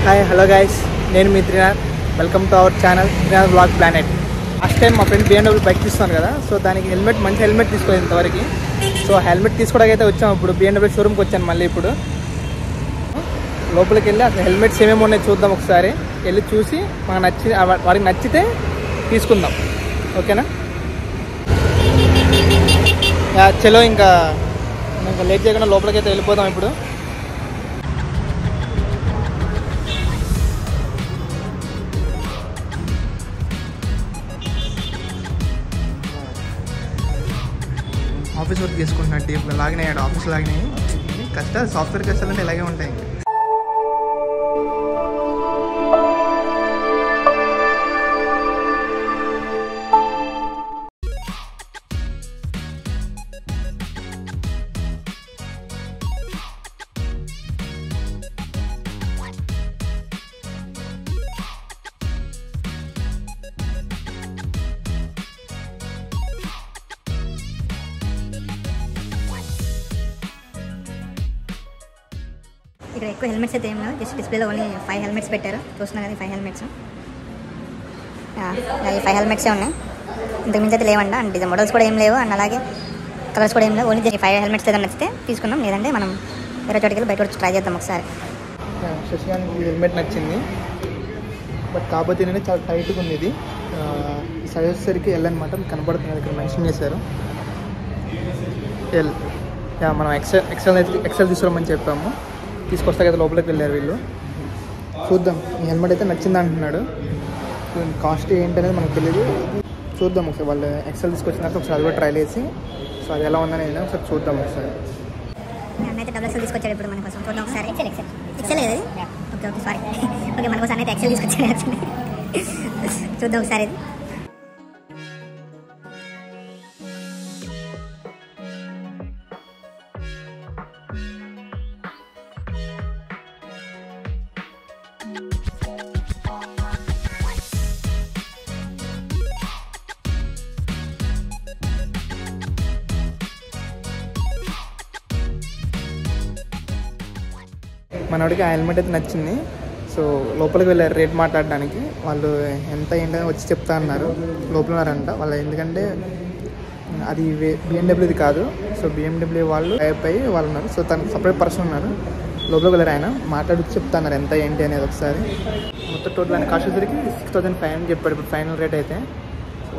Hi hello guys నేను మీ Trinath welcome to our channel Trinath blog planet first time మా friend BMW bike తీస్తాను కదా సో దానికి హెల్మెట్ మంచి హెల్మెట్ తీసుకోలేదు ఇంతవరకు సో హెల్మెట్ తీసుకోవడానికి అయితే వచ్చాము ఇప్పుడు బిఎండబ్ల్యూ షోరూమ్కి వచ్చాను మళ్ళీ ఇప్పుడు లోపలికి వెళ్ళి అసలు హెల్మెట్స్ ఏమేమి ఉన్నాయో చూద్దాం ఒకసారి వెళ్ళి చూసి మనకు నచ్చి వా- వారికి నచ్చితే తీసుకుందాం ఓకేనా యా, చలో ఇంకా ఇంకా లేట్ చేయకుండా లోపలికి అయితే వెళ్ళిపోదాం ఇప్పుడు ఆఫీస్ వర్క్ చేసుకుంటున్నట్టు ఇప్పుడు లాగినాయి ఆఫీస్ లాగినాయి కష్టాలు సాఫ్ట్వేర్ కష్టాలు అంటే ఇలాగే ఉంటాయి ఇక్కడ ఎక్కువ హెల్మెట్స్ అయితే ఏం లేవు జస్ట్ డిస్ప్లేలో ఓన్లీ ఫైవ్ హెల్మెట్స్ పెట్టారు చూస్తున్నా కదా ఫైవ్ హెల్మెట్స్ ఈ ఫైవ్ హెల్మెట్సే ఉన్నాయి ఇంతకు మించి అయితే లేవండి అండ్ ఇది మోడల్స్ కూడా ఏం లేవు అండ్ అలాగే కలర్స్ కూడా ఏం లేవు ఓన్లీ ఫైవ్ హెల్మెట్స్ ఏదైనా నచ్చితే తీసుకుందాం లేదంటే మనం వేరే చోటికి వెళ్ళి బయట వచ్చి ట్రై చేద్దాం ఒకసారి శశికాంత్ ఈ హెల్మెట్ నచ్చింది బట్ కాకపోతే ఏంటంటే చాలా టైట్గా ఉంది ఇది ఆ, ఈ సైజ్ వచ్చేసరికి ఎల్ అనమాట మీకు కనపడుతుంది ఇక్కడ మెన్షన్ చేశారు ఎల్ యా మనం ఎక్సెల్ ఎక్సెల్ అయితే ఎక్సెల్ తీసుకురమ్మని చెప్పాము తీసుకొస్తా కదా లోపలికి వెళ్ళారు వీళ్ళు చూద్దాం ఈ హెల్మెట్ అయితే నచ్చింది అంటున్నాడు కాస్ట్ ఏంటనేది మనకు తెలియదు చూద్దాం ఒకసారి వాళ్ళు ఎక్సెల్ తీసుకొచ్చిన తర్వాత ఒకసారి అది కూడా ట్రై చేసి సో అది ఎలా ఉందని వెళ్ళి ఒకసారి చూద్దాం ఒకసారి అయితే డబుల్ ఎక్సెల్ తీసుకొచ్చాడు ఇప్పుడు మన కోసం చూద్దాం ఒకసారి ఎక్సెల్ ఎక్సెల్ ఎక్సెల్ లేదు ఓకే ఓకే సారీ ఓకే మన కోసం అయితే ఎక్సెల్ తీసుకొచ్చాడు actually. చూద్దాం ఒకసారి ఇది మనోడికి ఆ హెల్మెట్ అయితే నచ్చింది సో లోపలికి వెళ్ళారు రేట్ మాట్లాడడానికి వాళ్ళు ఎంత ఏంటని వచ్చి చెప్తా అన్నారు లోపల ఉన్నారంట వాళ్ళు ఎందుకంటే అది బిఎండబ్ల్యూది కాదు సో బిఎండబ్ల్యూ వాళ్ళు టైప్ అయ్యి వాళ్ళు ఉన్నారు సో తనకు సపరేట్ పర్సన్ ఉన్నారు లోపలికి వెళ్ళారు ఆయన మాట్లాడి చెప్తా అన్నారు ఎంత ఏంటి అనేది ఒకసారి మొత్తం టోటల్ ఆయన కాస్ట్ వచ్చరికి సిక్స్ థౌసండ్ ఫైవ్ అని చెప్పాడు ఇప్పుడు ఫైనల్ రేట్ అయితే సో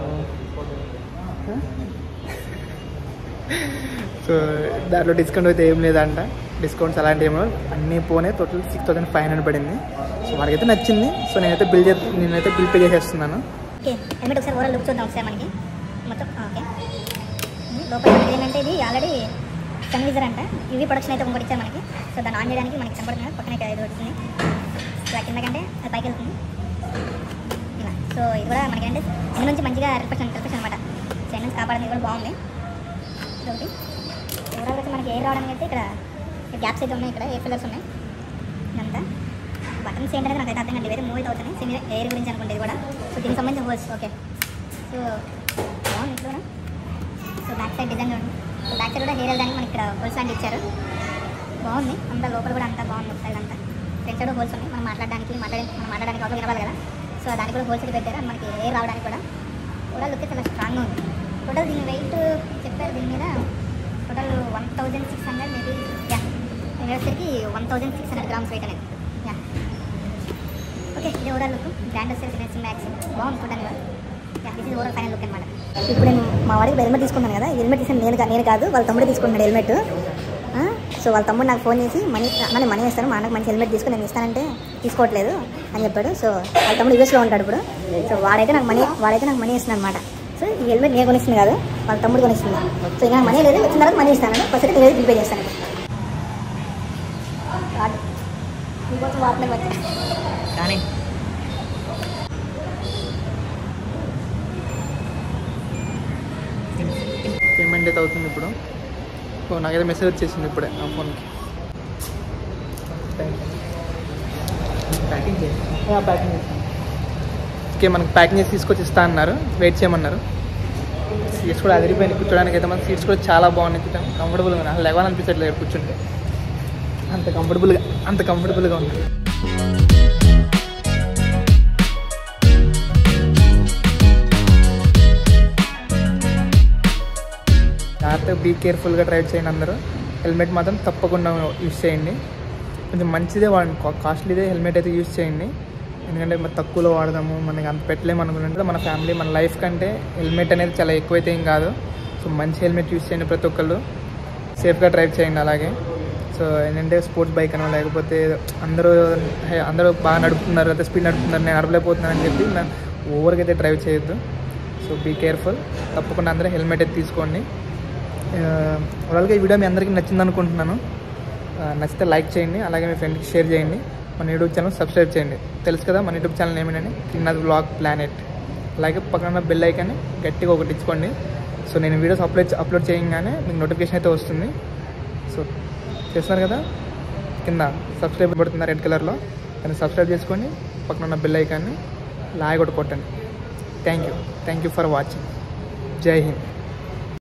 సో దాంట్లో డిస్కౌంట్ అయితే ఏం లేదంట డిస్కౌంట్స్ అలాంటి ఏమో అన్నీ పోనే total six thousand five hundred పడింది సో వాడికైతే నచ్చింది సో నేనైతే బిల్ చే నేనైతే బిల్ పే చేసేస్తున్నాను ఓకే హెల్మెట్ ఒకసారి ఓవరాల్ లుక్ చూద్దాం ఒకసారి మనకి మొత్తం ఆ, ఓకే ఇది లోపల మనకి ఏంటంటే ఇది ఆల్రెడీ సన్వీజర్ అంట ఇవి ప్రొడక్షన్ అయితే ఇంకోటి ఇచ్చారు మనకి సో దాన్ని ఆన్ చేయడానికి మనకి కనపడుతుంది కదా, పక్కనే ఇది వచ్చింది సో ఆ కిందకంటే అది పైకి వెళ్తుంది ఇలా సో ఇది కూడా మనకి ఏంటంటే చిన్న నుంచి మంచిగా రిఫ్రెషన్ రిఫ్రెషన్ అనమాట సో నుంచి కాపాడడానికి కూడా బాగుంది ఇదొకటి ఓవరాల్ అయితే మనకి ఎయిర్ రావడానికి అయితే ఇక్కడ గ్యాప్స్ అయితే ఉన్నాయి ఇక్కడ ఎయిర్ ఫిల్లర్స్ ఉన్నాయి ఇదంతా బటన్స్ ఏంటంటే నాకు అయితే అర్థం కాదు వేరే మూవ్ అయితే అవుతున్నాయి సేమ్ ఎయిర్ గురించి అనుకుంటే ఇది కూడా సో దీనికి సంబంధించిన హోల్స్ ఓకే సో బాగుంది ఇట్లా కూడా సో బ్యాక్ సైడ్ డిజైన్ చూడండి సో బ్యాక్ సైడ్ కూడా హెయిర్ వెళ్ళడానికి మనకి ఇక్కడ హోల్స్ లాంటి ఇచ్చారు బాగుంది అంతా లోపల కూడా అంతా బాగుంది ఒకసారి అంతా ఫ్రంట్ సైడ్ హోల్స్ ఉన్నాయి మనం మాట్లాడడానికి మాట్లాడే మనం మాట్లాడడానికి అవసరం వినవాలి కదా సో దానికి కూడా హోల్స్ అయితే పెట్టారు and మనకి ఎయిర్ రావడానికి కూడా కూడా లుక్ చాలా స్ట్రాంగ్గా ఉంది టోటల్ దీని వెయిట్ చెప్పారు దీని మీద total one thousand six hundred maybe yeah దీని వచ్చేసరికి one thousand six hundred grams weight అనేది యా ఓకే ఇది ఓవరాల్ లుక్ బ్రాండ్ వచ్చేసి ఫినిషింగ్ మ్యాక్స్ బాగుంది చూడండి యా ఇది ఓవరాల్ ఫైనల్ లుక్ అనమాట ఇప్పుడు నేను మా వాడికి హెల్మెట్ తీసుకున్నాను కదా హెల్మెట్ తీసుకుని నేను కా- నేను కాదు వాళ్ళ తమ్ముడు తీసుకున్నాడు హెల్మెట్ సో వాళ్ళ తమ్ముడు నాకు ఫోన్ చేసి మనీ నేను మనీ ఇస్తాను మా అన్నకు మంచి హెల్మెట్ తీసుకుని నేను ఇస్తానంటే తీసుకోవట్లేదు అని చెప్పాడు సో వాళ్ళ తమ్ముడు యూఎస్లో ఉంటాడు ఇప్పుడు సో వాడైతే నాకు మనీ వాడైతే నాకు మనీ ఇస్తుంది అనమాట సో ఈ హెల్మెట్ నేను కొనిస్తుంది కాదు వాళ్ళ తమ్ముడు కొనిస్తుంది సో ఇంకా మనీ లేదు వచ్చిన తర్వాత మనీ ఇస్తాను ఫస్ట్ నేను బిల్ పే చేస్తాను రాడు. మీకోసం వాడుతున్నాను వచ్చి కానీ పేమెంట్ అయితే అవుతుంది ఇప్పుడు సో నాకైతే మెసేజ్ వచ్చేసింది ఇప్పుడే ఆ ఫోన్కి ప్యాకింగ్ ప్యాకింగ్ చేస్తాను ఓకే మనకి ప్యాకింగ్ చేసి తీసుకొచ్చి ఇస్తా అన్నారు వెయిట్ చేయమన్నారు సీట్స్ కూడా అదిరిపోయినాయి కూర్చోడానికి అయితే మన సీట్స్ కూడా చాలా బాగున్నాయి కూర్చో కంఫర్టబుల్గా ఉన్నాయి అసలు లేవాలనిపించట్లేదు కూర్చుంటే అంత కంఫర్టబుల్గా అంత కంఫర్టబుల్గా ఉంది కాబట్టి బీ కేర్ఫుల్గా డ్రైవ్ చేయండి అందరూ హెల్మెట్ మాత్రం తప్పకుండా యూస్ చేయండి కొంచెం మంచిదే వాడండి కాస్ట్లీదే హెల్మెట్ అయితే యూస్ చేయండి ఎందుకంటే మరి తక్కువలో వాడదాము మనకి అంత పెట్టలేము అనుకుంటే మన ఫ్యామిలీ మన లైఫ్ కంటే హెల్మెట్ అనేది చాలా ఎక్కువైతే ఏం కాదు సో మంచి హెల్మెట్ యూస్ చేయండి ప్రతి ఒక్కళ్ళు సేఫ్గా డ్రైవ్ చేయండి అలాగే సో ఏంటంటే స్పోర్ట్స్ బైక్ అనో లేకపోతే అందరూ హే, అందరూ బాగా నడుపుతున్నారు లేదా స్పీడ్ నడుపుతున్నారు నేను నడపలేకపోతున్నాను అని చెప్పి నా ఓవర్గా అయితే డ్రైవ్ చేయొద్దు సో బీ కేర్ఫుల్ తప్పకుండా అందరూ హెల్మెట్ అయితే తీసుకోండి ఓవరాల్గా ఈ వీడియో మీ అందరికీ నచ్చింది అనుకుంటున్నాను ఆ, నచ్చితే లైక్ చేయండి అలాగే మీ ఫ్రెండ్కి షేర్ చేయండి మన యూట్యూబ్ ఛానల్ సబ్స్క్రైబ్ చేయండి తెలుసు కదా మన యూట్యూబ్ ఛానల్ ఏమిటని కింద బ్లాగ్ ప్లానెట్ అలాగే పక్కన బెల్ ఐకాన్ని గట్టిగా ఒకటి ఇచ్చుకోండి సో నేను వీడియోస్ అప్లోడ్ అప్లోడ్ చేయగానే మీకు నోటిఫికేషన్ అయితే వస్తుంది సో చేస్తున్నారు కదా కింద సబ్స్క్రైబ్ పడుతుంది రెడ్ కలర్లో దాన్ని సబ్స్క్రైబ్ చేసుకోండి పక్కన ఉన్న బెల్ ఐకాన్ని లాగ్ ఒకటి కొట్టండి thank you thank you for watching జై హింద్